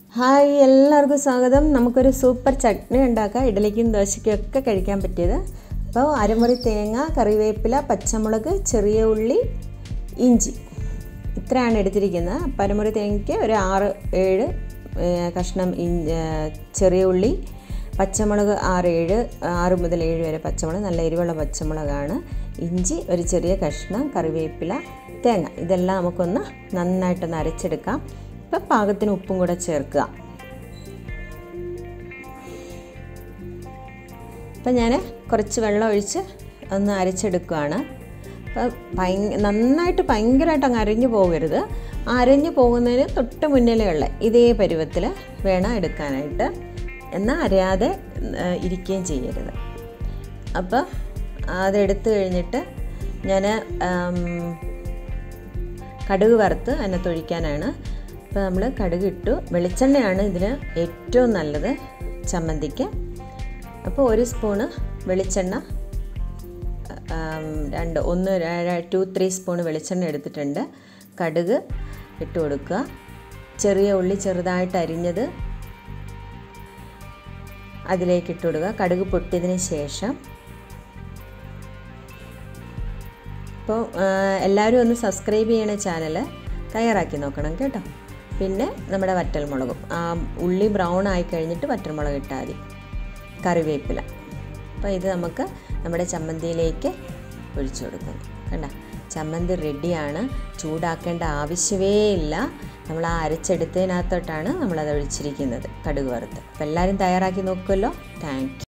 hi എല്ലാവർക്കും സ്വാഗതം നമുക്കൊരു സൂപ്പർ ചട്നി ഉണ്ടാക്കാം ഇഡലിക്കും ദോശയ്ക്കും ഒക്കെ കഴിക്കാൻ പറ്റിയത് അപ്പോൾ അരമുറി തേങ്ങ കറിവേപ്പില പച്ചമുളക് ചെറിയ ഉള്ളി ഇഞ്ചി ഇത്രയാണ് എടുത്തിരിക്കുന്നത് അപ്പോൾ അരമുറി തേങ്ങയ്ക്ക് ഒരു ആറ് ഏഴ് ഏഹ്, കഷ്ണം ഇഞ്ച ചെറിയ ഉള്ളി പച്ചമുളക് ആറ് ഏഴ് ആറ് മുതൽ ഏഴ് വരെ പച്ചമുളക് നല്ല എരിവുള്ള പച്ചമുളകാണ് ഇഞ്ചി ഒരു ചെറിയ കഷ്ണം കറിവേപ്പില തേങ്ങ ഇതെല്ലാം നമുക്കൊന്ന് നന്നായിട്ടൊന്ന് അരച്ചെടുക്കാം ഇപ്പം പാകത്തിന് ഉപ്പും കൂടെ ചേർക്കുക അപ്പം ഞാൻ കുറച്ച് വെള്ളം ഒഴിച്ച് ഒന്ന് അരച്ചെടുക്കുകയാണ് അപ്പം ഭയ നന്നായിട്ട് ഭയങ്കരമായിട്ട് അങ്ങ് അരഞ്ഞു പോകരുത് അരഞ്ഞു പോകുന്നതിന് തൊട്ട് മുന്നിലുള്ള ഇതേ പരുവത്തിൽ വേണം എടുക്കാനായിട്ട് എന്നാൽ അരയാതെ ആ, ഇരിക്കുകയും ചെയ്യരുത് അപ്പോൾ അതെടുത്ത് കഴിഞ്ഞിട്ട് ഞാൻ കടുക് വറുത്ത് അതിനകത്തൊഴിക്കാനാണ് അപ്പോൾ നമ്മൾ കടുക് ഇട്ടു വെളിച്ചെണ്ണയാണ് ഇതിന് ഏറ്റവും നല്ലത് ചമ്മന്തിക്ക് അപ്പോൾ ഒരു സ്പൂണ് വെളിച്ചെണ്ണ ആം, രണ്ട് ഒന്ന് ടു ത്രീ സ്പൂൺ വെളിച്ചെണ്ണ എടുത്തിട്ടുണ്ട് കടുക് ഇട്ട് കൊടുക്കുക ചെറിയ ഉള്ളി ചെറുതായിട്ട് അരിഞ്ഞത് അതിലേക്ക് ഇട്ട് കൊടുക്കുക കടുക് പൊട്ടിയതിന് ശേഷം അപ്പോൾ എല്ലാവരും ഒന്ന് സബ്സ്ക്രൈബ് ചെയ്യണ ചാനൽ തയ്യാറാക്കി നോക്കണം കേട്ടോ പിന്നെ നമ്മുടെ വറ്റൽമുളകും ആ ഉള്ളി ബ്രൗൺ ആയി കഴിഞ്ഞിട്ട് വറ്റൽമുളക് ഇട്ടാൽ മതി കറിവേപ്പില അപ്പോൾ ഇത് നമുക്ക് നമ്മുടെ ചമ്മന്തിയിലേക്ക് ഒഴിച്ചു കൊടുക്കണം കണ്ട ചമ്മന്തി റെഡിയാണ് ചൂടാക്കേണ്ട ആവശ്യമേ ഇല്ല നമ്മൾ ആ അരച്ചെടുത്തതിനകത്തോട്ടാണ് നമ്മളത് ഒഴിച്ചിരിക്കുന്നത് കടുക് വറുത്ത് അപ്പോൾ എല്ലാവരും തയ്യാറാക്കി നോക്കുമല്ലോ താങ്ക്